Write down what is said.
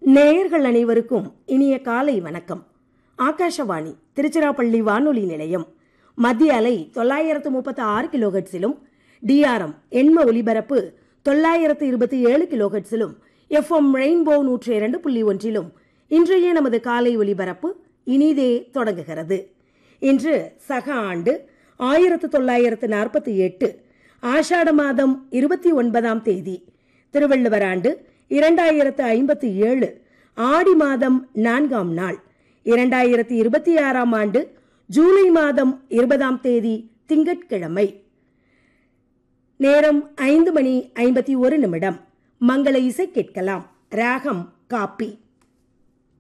நேயர்கள் அனைவருக்கும் இனிய காலை வணக்கம் ஆகாஷவாணி திருச்சிராப்பள்ளி வானொலி நிலையம் மத்திய அலை தொள்ளாயிரத்து முப்பத்தி ஆறு கிலோஹெட்ஸிலும் டிஆர்எம் எண்ம ஒலிபரப்பு தொள்ளாயிரத்து இருபத்தி ஏழு கிலோஹெட்ஸிலும் எஃப்எம் ரெயின்போ நூற்றி இரண்டு புள்ளி ஒன்றிலும் இன்றைய நமது காலை ஒலிபரப்பு இனிதே தொடங்குகிறது இன்று சக ஆண்டு ஆயிரத்து தொள்ளாயிரத்து நாற்பத்தி எட்டு ஆஷாட மாதம் இருபத்தி ஒன்பதாம் தேதி திருவள்ளுவர் ஆண்டு இரண்டாயிரத்து ஐம்பத்தி ஏழு ஆடி மாதம் நான்காம் நாள் இரண்டாயிரத்தி இருபத்தி ஆறாம் ஆண்டு ஜூலை மாதம் இருபதாம் தேதி திங்கட்கிழமை நேரம் ஐந்து மணி ஐம்பத்தி ஒரு நிமிடம் மங்கள இசை கேட்கலாம் ராகம் காப்பி